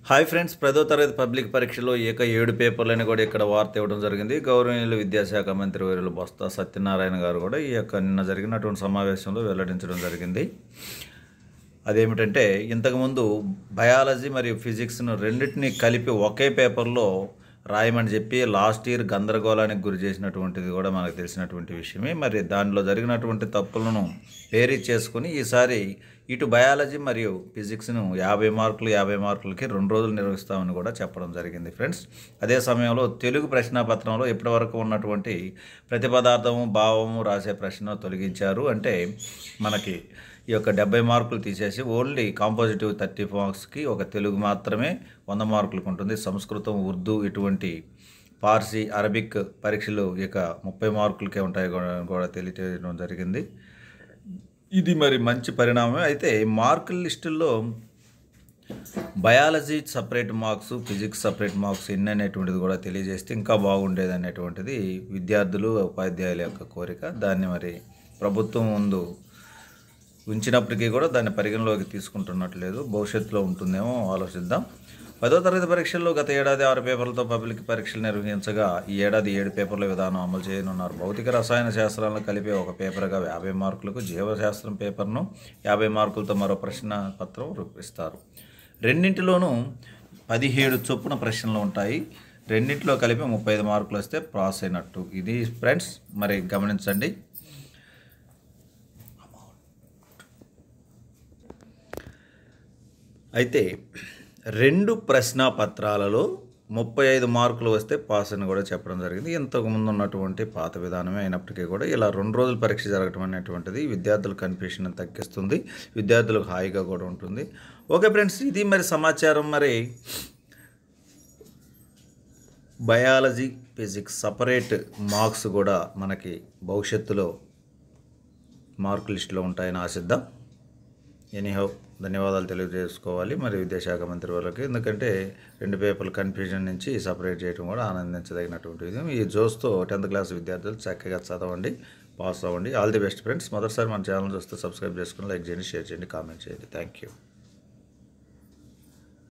hi friends పదో తరగతి public పరీక్షలో ఏక ఏడు పేపర్లని కూడా ఇక్కడ వార్త ఇవ్వడం జరిగింది గౌరవనీయులు విద్యాశాఖ మంత్రి వర్యులు బొత్స సత్యనారాయణ గారు కూడా ఈ యొక్క నిన్న జరిగినటువంటి సమావేశంలో వెల్లడించడం జరిగింది అదేమిటంటే ఇంతకుముందు బయాలజీ మరియు ఫిజిక్స్ను రెండింటినీ కలిపి ఒకే పేపర్లో రాయమని చెప్పి లాస్ట్ ఇయర్ గందరగోళానికి గురి చేసినటువంటిది కూడా మనకు తెలిసినటువంటి విషయమే మరి దానిలో జరిగినటువంటి తప్పులను పేరీ చేసుకుని ఈసారి ఇటు బయాలజీ మరియు ఫిజిక్స్ను యాభై మార్కులు యాభై మార్కులకి రెండు రోజులు నిర్వహిస్తామని కూడా చెప్పడం జరిగింది ఫ్రెండ్స్ అదే సమయంలో తెలుగు ప్రశ్నాపత్రంలో ఇప్పటివరకు ఉన్నటువంటి ప్రతిపదార్థము భావము రాసే ప్రశ్న తొలగించారు అంటే మనకి ఈ యొక్క డెబ్బై మార్కులు తీసేసి ఓన్లీ కాంపోజిటివ్ థర్టీ మార్క్స్కి ఒక తెలుగు మాత్రమే వంద మార్కులకు ఉంటుంది సంస్కృతం ఉర్దూ ఇటువంటి పార్సీ అరబిక్ పరీక్షలు ఇక ముప్పై మార్కులకే ఉంటాయి కూడా కూడా తెలియజేయడం జరిగింది ఇది మరి మంచి పరిణామమే అయితే మార్కుల లిస్టుల్లో biology separate marks physics separate marks ఎన్ని అనేటువంటిది కూడా తెలియజేస్తే ఇంకా బాగుండేది అనేటువంటిది విద్యార్థులు ఉపాధ్యాయుల యొక్క కోరిక దాన్ని మరి ప్రభుత్వం ముందు ఉంచినప్పటికీ కూడా దాన్ని పరిగణలోకి తీసుకుంటున్నట్లేదు భవిష్యత్తులో ఉంటుందేమో ఆలోచిద్దాం పదో తరగతి పరీక్షల్లో గత ఏడాది ఆరు పేపర్లతో పబ్లిక్ పరీక్షలు నిర్వహించగా ఈ ఏడాది ఏడు పేపర్ల విధానం అమలు చేయనున్నారు భౌతిక రసాయన శాస్త్రాలను కలిపే ఒక పేపర్గా యాభై మార్కులకు జీవశాస్త్రం పేపర్ను యాభై మార్కులతో మరో ప్రశ్న పత్రం రూపిస్తారు రెండింటిలోనూ పదిహేడు చొప్పున ప్రశ్నలు ఉంటాయి రెండింటిలో కలిపి ముప్పై ఐదు మార్కులు వస్తే పాస్ అయినట్టు ఇది ఫ్రెండ్స్ మరి గమనించండి అయితే రెండు ప్రశ్న పత్రాలలో ముప్పై ఐదు మార్కులు వస్తే పాస్ అని కూడా చెప్పడం జరిగింది ఇంతకు ముందు ఉన్నటువంటి పాత విధానమే అయినప్పటికీ కూడా ఇలా రెండు రోజులు పరీక్ష జరగడం అనేటువంటిది విద్యార్థుల కన్ఫ్యూషన్ తగ్గిస్తుంది విద్యార్థులకు హాయిగా కూడా ఉంటుంది ఓకే ఫ్రెండ్స్ ఇది మరి సమాచారం మరి బయాలజీ ఫిజిక్స్ సపరేట్ మార్క్స్ కూడా మనకి భవిష్యత్తులో మార్క్ లిస్టులో ఉంటాయని ఆశిద్దాం ఎనీహౌ ధన్యవాదాలు తెలియజేసుకోవాలి మరి విద్యాశాఖ మంత్రి వాళ్ళకి ఎందుకంటే రెండు పేపర్ల కన్ఫ్యూజన్ నుంచి సపరేట్ చేయడం కూడా ఆనందించదగినటువంటి విధం ఈ జోస్తో టెన్త్ క్లాస్ విద్యార్థులు చక్కగా చదవండి పాస్ అవ్వండి ఆల్ ది బెస్ట్ ఫ్రెండ్స్ మొదటిసారి మన ఛానల్ చూస్తే సబ్స్క్రైబ్ చేసుకుని లైక్ చేయండి షేర్ చేయండి కామెంట్ చేయండి థ్యాంక్ యూ